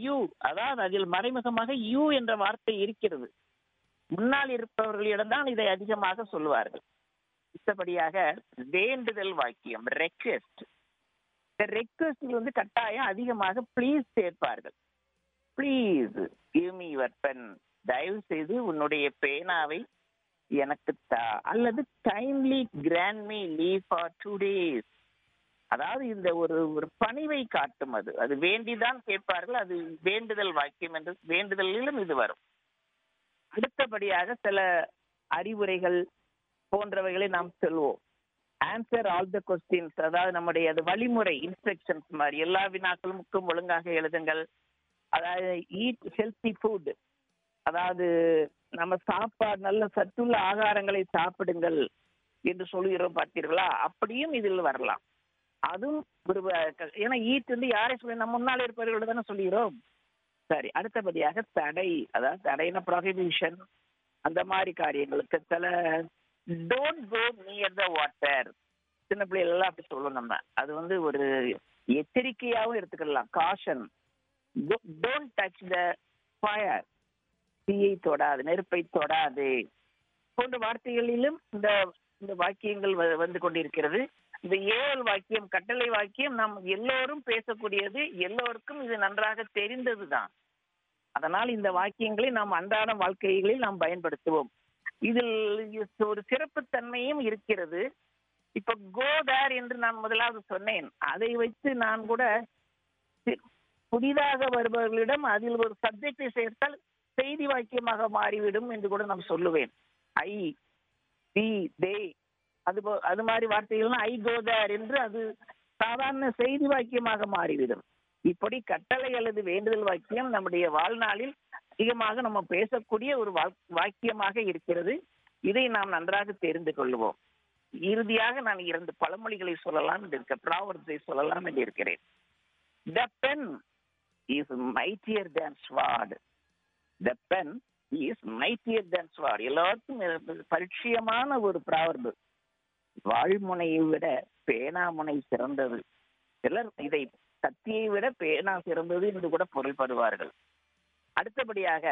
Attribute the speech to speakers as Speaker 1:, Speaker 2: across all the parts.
Speaker 1: you அதாவது அதில் மறைமுகமாக யூ என்ற வார்த்தை இருக்கிறது முன்னால் இருப்பவர்களிடம்தான் இதை அதிகமாக சொல்லுவார்கள் மற்றபடியாக வேண்டுதல் வாக்கியம் ரெக்வெஸ்ட் இந்த ரெக்வெஸ்டில் வந்து கட்டாயம் அதிகமாக ப்ளீஸ் சேர்ப்பார்கள் please give me your pen தயவு செய்து உன்னுடைய பேனாவை எனக்கு தா அல்லது kindly grant me leave for two days அதாவது இந்த ஒரு ஒரு பணிவை காட்டும் அது அது வேண்டிதான் கேட்பார்கள் அது வேண்டுதல் வாக்கியம் என்று வேண்டுதலிலும் இது வரும் அடுத்தபடியாக சில அறிவுரைகள் போன்றவைகளை நாம் சொல்வோம் ஆன்சர் ஆல் த கொஸ்டின்ஸ் அதாவது நம்முடைய அது வழிமுறை இன்ஸ்ட்ரக்ஷன்ஸ் மாதிரி எல்லா வினாக்களுக்கும் ஒழுங்காக எழுதுங்கள் அதாவது ஈட் ஹெல்த்தி ஃபுட் அதாவது நம்ம சாப்பாடு நல்ல சத்துள்ள ஆகாரங்களை சாப்பிடுங்கள் என்று சொல்லுகிறோம் பார்த்தீர்களா அப்படியும் இதில் வரலாம் அதுவும் ஒரு வ- ஏன்னா ஈட் வந்து யாரை சொல்லி நம்ம முன்னால் இருப்பவர்கள் தானே சொல்லுகிறோம் சரி அடுத்தபடியாக தடை அதாவது தடைன ப்ரொஹிபிஷன் அந்த மாதிரி காரியங்களுக்கு சில don't go near the water சின்ன பிள்ளைகள் எல்லாம் அப்படி சொல்லணும் நம்ம அது வந்து ஒரு எச்சரிக்கையாகவும் எடுத்துக்கலாம் caution don't touch the fire தீயை தொடாது நெருப்பை தொடாது போன்ற வார்த்தைகளிலும் இந்த இந்த வாக்கியங்கள் வ- வந்து கொண்டிருக்கிறது இந்த ஏவல் வாக்கியம் கட்டளை வாக்கியம் நாம் எல்லோரும் பேசக்கூடியது எல்லோருக்கும் இது நன்றாக தெரிந்ததுதான் அதனால் இந்த வாக்கியங்களை நாம் அன்றாட வாழ்க்கைகளில் நாம் பயன்படுத்துவோம் இதில் இஸ் ஒரு சிறப்புத்தன்மையும் இருக்கிறது இப்ப கோதார் என்று நான் முதலாவது சொன்னேன் அதை வைத்து நான் கூட சி- புதிதாக வருபவர்களிடம் அதில் ஒரு சப்ஜெக்டை சேர்த்தால் செய்தி வாக்கியமாக மாறிவிடும் என்று கூட நான் சொல்லுவேன் ஐ தி தே அது போ- அது மாதிரி வார்த்தைகள்லாம் ஐ கோதார் என்று அது சாதாரண செய்தி வாக்கியமாக மாறிவிடும் இப்படி கட்டளை அல்லது வேண்டுதல் வாக்கியம் நம்முடைய வாழ்நாளில் அதிகமாக நம்ம பேசக்கூடிய ஒரு வாக்- வாக்கியமாக இருக்கிறது இதை நாம் நன்றாக தெரிந்து கொள்வோம் இறுதியாக நான் இரண்டு பழமொழிகளை சொல்லலாம் என்று இருக்க ப்ராவர்ஸை சொல்லலாம் என்று இருக்கிறேன் the pen is mightier than sword the pen is mightier than sword எல்லாருக்கும் இது பரிச்சயமான ஒரு ப்ராவர்பு வாழ்முனையை விட பேனாமுனை சிறந்தது சிலர் இதை கத்தியை விட பேனா சிறந்தது என்று கூட பொருள்படுவார்கள் அடுத்தபடியாக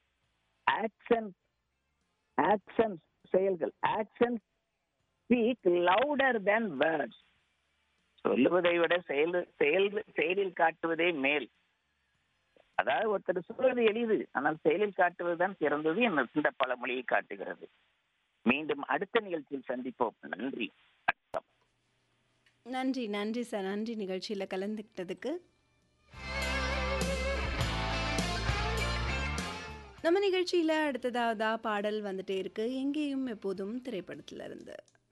Speaker 1: ஆக்ஷன் ஆக்ஷன் செயல்கள் action speak louder than words சொல்லுவதை விட செயல் செயல் செயலில் காட்டுவதே மேல் அதாவது ஒருத்தர் சொல்வது எளிது ஆனால் செயலில் காட்டுவதுதான் சிறந்தது என்ற இந்த பழமொழியை காட்டுகிறது மீண்டும் அடுத்த நிகழ்ச்சியில் சந்திப்போம் நன்றி வணக்கம்
Speaker 2: நன்றி நன்றி சார் நன்றி நிகழ்ச்சியில் கலந்துக்கிட்டதுக்கு நம்ம நிகழ்ச்சியில் அடுத்ததாவதா பாடல் வந்துட்டே இருக்கு எங்கேயும் எப்போதும் திரைப்படத்துல இருந்து